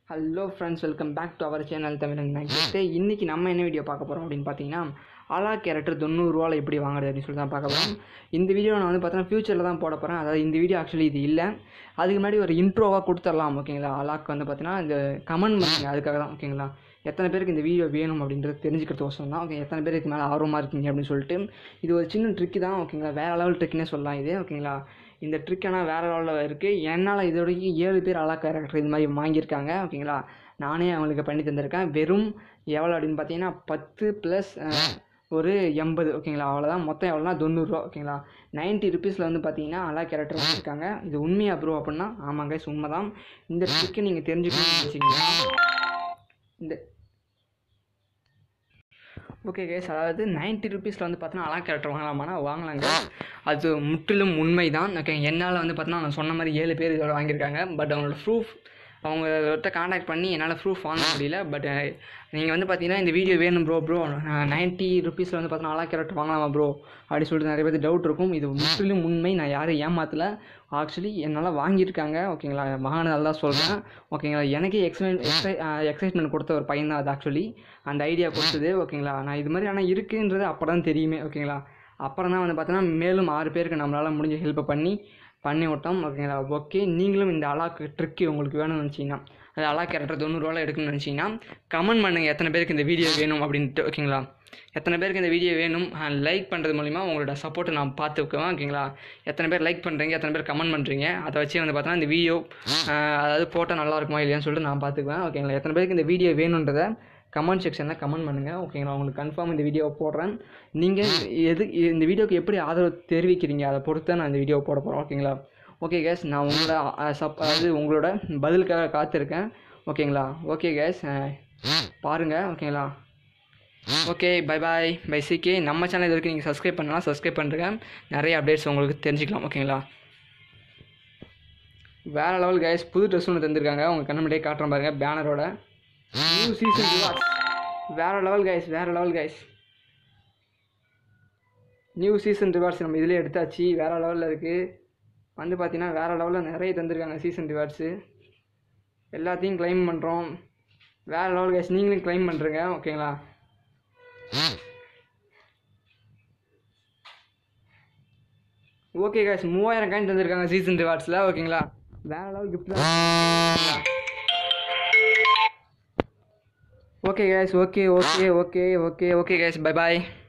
hello friends welcome back to our channel Tamilan night இன்றைக்கி நம்ம என்ன வீடியோ பார்க்க போகிறோம் அப்படின்னு பார்த்தீங்கன்னா அலா கேரக்டர் தொண்ணூறுரூவாவில் எப்படி வாங்குறது அப்படின்னு சொல்லி தான் பார்க்க போகிறோம் இந்த வீடியோ நான் வந்து பார்த்தீங்கன்னா ஃப்யூச்சரில் தான் போட போகிறேன் அதாவது இந்த வீடியோ ஆக்சுவலி இது இல்லை அதுக்கு முன்னாடி ஒரு இன்ட்ரோவாக கொடுத்துடலாம் ஓகேங்களா அலாக்கு வந்து பார்த்தீங்கன்னா இந்த கமெண்ட் பண்ணுங்க அதுக்காக தான் ஓகேங்களா எத்தனை பேருக்கு இந்த வீடியோ வேணும் அப்படின்றது தெரிஞ்சுக்கிறதுக்கோசரம் தான் ஓகே எத்தனை பேருக்கு மேலே ஆர்வமாக இருக்கீங்க அப்படின்னு சொல்லிட்டு இது ஒரு சின்ன ட்ரிக்கு தான் ஓகேங்களா வேறு லெவல் ட்ரிக்னே சொல்லலாம் இது ஓகேங்களா இந்த ட்ரிக் ஆனால் வேறு லெவலில் இருக்குது என்னால் இது வரைக்கும் ஏழு பேர் அலா கேரக்டர் இது மாதிரி வாங்கியிருக்காங்க ஓகேங்களா நானே அவங்களுக்கு பண்ணி தந்திருக்கேன் வெறும் எவ்வளோ அப்படின்னு பார்த்தீங்கன்னா பத்து ப்ளஸ் ஒரு எண்பது ஓகேங்களா அவ்வளோதான் மொத்தம் எவ்வளோனா தொண்ணூறுரூவா ஓகேங்களா நைன்ட்டி ருபீஸில் வந்து பார்த்தீங்கன்னா அலா கேரக்டர் வாங்கியிருக்காங்க இது உண்மையா ப்ரோ அப்படின்னா ஆமாங்க உண்மை தான் இந்த ட்ரிக்கு நீங்கள் தெரிஞ்சுக்கணும்னு வச்சிங்கன்னா இந்த ஓகே கேஸ் அதாவது நைன்ட்டி ருபீஸில் வந்து பார்த்தோன்னா அலா கேரக்டர் வாங்கலாமானா வாங்கலாங்க அது முற்றிலும் உண்மை தான் ஓகே என்னால் வந்து பார்த்தோன்னா நான் சொன்ன மாதிரி ஏழு பேர் இதோட வாங்கியிருக்காங்க பட் அவங்களோட ப்ரூஃப் அவங்கள்ட்ட காண்டாக்ட் பண்ணி என்னால் ப்ரூஃப் வாங்க முடியல பட் நீங்கள் வந்து பார்த்தீங்கன்னா இந்த வீடியோ வேணும் ப்ரோ ப்ரோ நைன்ட்டி ருபீஸில் வந்து பார்த்தோன்னா அலா கேரக்டர் வாங்கலாமா ப்ரோ அப்படின்னு சொல்லிட்டு நிறைய பேருக்கு டவுட் இருக்கும் இது முற்றிலும் உண்மை நான் யாரும் ஏமாத்தல ஆக்சுவலி என்னால் வாங்கியிருக்காங்க ஓகேங்களா வாங்கினதால தான் சொல்கிறேன் ஓகேங்களா எனக்கே எக்ஸைட் எக்ஸை எக்ஸைட்மெண்ட் கொடுத்த ஒரு பையன் தான் அது ஆக்சுவலி அந்த ஐடியா கொடுத்தது ஓகேங்களா நான் இது மாதிரி ஆனால் இருக்குன்றது அப்போ தான் தெரியுமே ஓகேங்களா அப்புறம் தான் வந்து பார்த்தோன்னா மேலும் ஆறு பேருக்கு நம்மளால் முடிஞ்ச ஹெல்ப்பை பண்ணி பண்ணி விட்டோம் ஓகேங்களா ஓகே நீங்களும் இந்த அலாக்கு ட்ரிக்கு உங்களுக்கு வேணும்னு நினச்சிங்கன்னா அது அலா கேரக்டர் தொண்ணூறுரூவா எடுக்கணும்னு நினச்சிங்கன்னா கமெண்ட் பண்ணுங்கள் எத்தனை பேருக்கு இந்த வீடியோ வேணும் அப்படின்ட்டு ஓகேங்களா எத்தனை பேருக்கு இந்த வீடியோ வேணும் லைக் பண்ணுறது மூலிமா உங்களோட சப்போர்ட்டை நான் பார்த்துக்குவேன் ஓகேங்களா எத்தனை பேர் லைக் பண்ணுறீங்க எத்தனை பேர் கமெண்ட் பண்ணுறீங்க அதை வச்சு வந்து பார்த்தோன்னா இந்த வீடியோ அதாவது போட்டால் நல்லா இருக்குமா இல்லையான்னு சொல்லிட்டு நான் பார்த்துக்குவேன் ஓகேங்களா எத்தனை பேருக்கு இந்த வீடியோ வேணுன்றதை கமெண்ட் செக்ஷனில் கமெண்ட் பண்ணுங்கள் ஓகேங்களா உங்களுக்கு கன்ஃபார்ம் இந்த வீடியோவை போடுறேன் நீங்கள் எது இந்த வீடியோக்கு எப்படி ஆதரவு தெரிவிக்கிறீங்க அதை பொறுத்து தான் நான் இந்த வீடியோ போட போகிறேன் ஓகேங்களா ஓகே கேஸ் நான் உங்களோட சப் அதாவது உங்களோட பதிலுக்காக காத்திருக்கேன் ஓகேங்களா ஓகே கேஸ் பாருங்கள் ஓகேங்களா ஓகே பை பாய் பை சிகே நம்ம சேனல் இது வரைக்கும் நீங்கள் சப்ஸ்கிரைப் பண்ணலாம் சப்ஸ்கிரைப் பண்ணுறேங்க நிறைய அப்டேட்ஸ் உங்களுக்கு தெரிஞ்சுக்கலாம் ஓகேங்களா வேறு லெவல் கைஸ் புது ட்ரெஸ் ஒன்று தந்திருக்காங்க உங்கள் கண்ணு முன்னாடியே காட்டுறேன் பாருங்கள் பேனரோட நியூ சீசன் ரிவார்ட்ஸ் வேறு லெவல் கைஸ் வேறு level guys new season rewards நம்ம இதிலே எடுத்தாச்சு வேறு லெவலில் இருக்குது வந்து பார்த்தீங்கன்னா வேறு லெவலில் நிறைய தந்திருக்காங்க சீசன் ரிவார்ட்ஸு எல்லாத்தையும் கிளைம் பண்ணுறோம் வேறு லெவல் கைஸ் நீங்களும் கிளைம் பண்ணுறங்க ஓகேங்களா ஓகே கைஸ் மூவாயிரம் காயின் தந்திருக்காங்க சீசன் ரிவார்ட்ஸில் ஓகேங்களா வேறு லெவல் கிஃப்ட் தான் okay guys okay okay okay okay okay guys bye பாய்